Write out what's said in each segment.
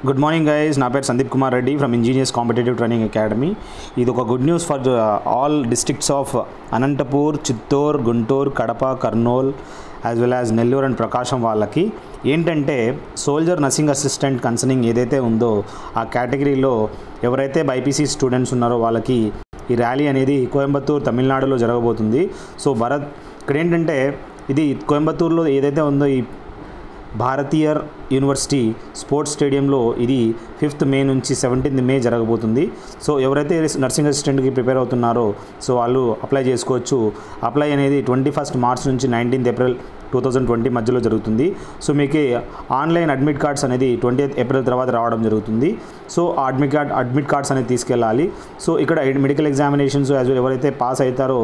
good morning guys నా పేరు Sandeep Kumar Reddy from engineers competitive training academy ఇది ఒక good news for all districts of Anantapur Chittoor Guntur Kadapa Kurnool as well as Nellore and Prakasam వాళ్ళకి ఏంటంటే సోల్జర్ నర్సింగ్ అసిస్టెంట్ కన్సర్నింగ్ ఏదైతే ఉందో ఆ కేటగిరీలో ఎవరైతే బైపీసీ స్టూడెంట్స్ ఉన్నారో వాళ్ళకి ఈ ర్యాలీ అనేది కోయంబత్తూర్ తమిళనాడులో జరగబోతుంది సో భరత్ ఇక్కడ ఏంటంటే ఇది కోయంబత్తూర్లో ఏదైతే ఉందో ఈ భారతీయ యూనివర్సిటీ స్పోర్ట్స్ స్టేడియంలో ఇది ఫిఫ్త్ మే నుంచి సెవెంటీన్త్ మే జరగబోతుంది సో ఎవరైతే నర్సింగ్ అసిస్టెంట్కి ప్రిపేర్ అవుతున్నారో సో వాళ్ళు అప్లై చేసుకోవచ్చు అప్లై అనేది ట్వంటీ ఫస్ట్ మార్చ్ నుంచి nineteenth April two thousand twenty మధ్యలో జరుగుతుంది సో మీకు ఆన్లైన్ అడ్మిట్ కార్డ్స్ అనేది ట్వంటీ ఏప్రిల్ తర్వాత రావడం జరుగుతుంది సో ఆ అడ్మిట్ కార్డ్ అడ్మిట్ కార్డ్స్ అనేది తీసుకెళ్ళాలి సో ఇక్కడ మెడికల్ ఎగ్జామినేషన్స్ యాజ్ వెల్ ఎవరైతే పాస్ అవుతారో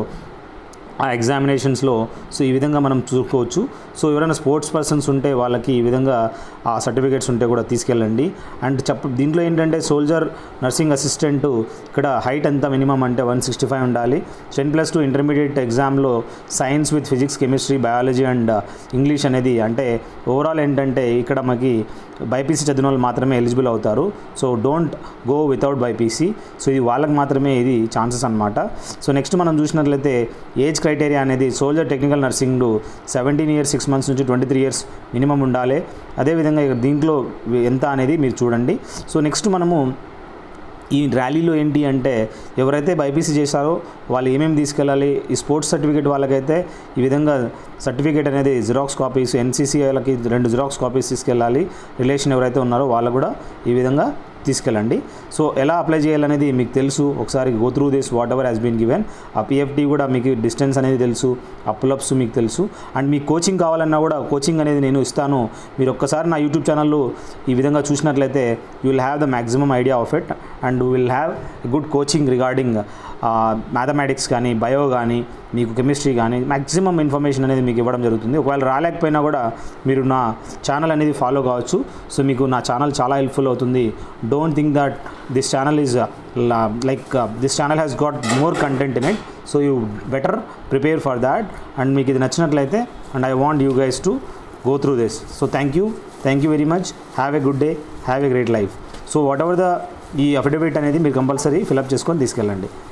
ఆ ఎగ్జామినేషన్స్లో సో ఈ విధంగా మనం చూసుకోవచ్చు సో ఎవరైనా స్పోర్ట్స్ పర్సన్స్ ఉంటే వాళ్ళకి ఈ విధంగా ఆ సర్టిఫికేట్స్ ఉంటే కూడా తీసుకెళ్ళండి అండ్ చెప్ప దీంట్లో ఏంటంటే సోల్జర్ నర్సింగ్ అసిస్టెంట్ ఇక్కడ హైట్ ఎంత మినిమం అంటే వన్ సిక్స్టీ ఫైవ్ ఉండాలి టెన్ ప్లస్ టూ ఇంటర్మీడియట్ ఎగ్జామ్లో science with physics chemistry biology and English అనేది అంటే ఓవరాల్ ఏంటంటే ఇక్కడ మనకి బైపీసీ చదివిన వాళ్ళు మాత్రమే ఎలిజిబుల్ అవుతారు so don't go without BiPC so ఇది వాళ్ళకి మాత్రమే ఇది ఛాన్సెస్ అనమాట సో నెక్స్ట్ మనం చూసినట్లయితే ఏజ్ క్రైటీరియా అనేది soldier technical nursing seventeen years six months నుంచి ట్వంటీ త్రీ ఇయర్స్ మినిమం ఉండాలి అదేవిధంగా ఇక దీంట్లో ఎంత అనేది మీరు చూడండి సో నెక్స్ట్ మనము ఈ ర్యాలీలో ఏంటి అంటే ఎవరైతే బైపీసీ చేశారో వాళ్ళు ఏమేమి తీసుకెళ్ళాలి ఈ స్పోర్ట్స్ సర్టిఫికేట్ వాళ్ళకైతే ఈ విధంగా సర్టిఫికేట్ అనేది జిరాక్స్ కాపీస్ ఎన్సీసీ వాళ్ళకి రెండు జిరాక్స్ కాపీస్ తీసుకెళ్ళాలి రిలేషన్ ఎవరైతే ఉన్నారో వాళ్ళు కూడా ఈ విధంగా తీసుకెళ్ళండి సో ఎలా అప్లై చేయాలనేది మీకు తెలుసు ఒకసారి go through this whatever has been given ఆ పిఎఫ్టీ కూడా మీకు డిస్టెన్స్ అనేది తెలుసు అప్లప్స్ మీకు తెలుసు అండ్ మీకు కోచింగ్ కావాలన్నా కూడా కోచింగ్ అనేది నేను ఇస్తాను మీరు ఒక్కసారి నా యూట్యూబ్ ఛానల్లో ఈ విధంగా చూసినట్లయితే you will have the maximum idea of it and will have good coaching regarding mathematics కానీ బయో కానీ మీకు కెమిస్ట్రీ కానీ మ్యాక్సిమం ఇన్ఫర్మేషన్ అనేది మీకు ఇవ్వడం జరుగుతుంది ఒకవేళ రాలేకపోయినా కూడా మీరు నా ఛానల్ అనేది ఫాలో కావచ్చు సో మీకు నా ఛానల్ చాలా హెల్ప్ఫుల్ అవుతుంది don't think that this channel is like this channel has got more content in it so you better prepare for that and మీకు ఇది నచ్చినట్లయితే and I want you guys to go through this so thank you thank you very much have a good day have a great life so whatever the ఈ affidavit అనేది మీరు compulsory fill up చేసుకొని తీసుకెళ్ళండి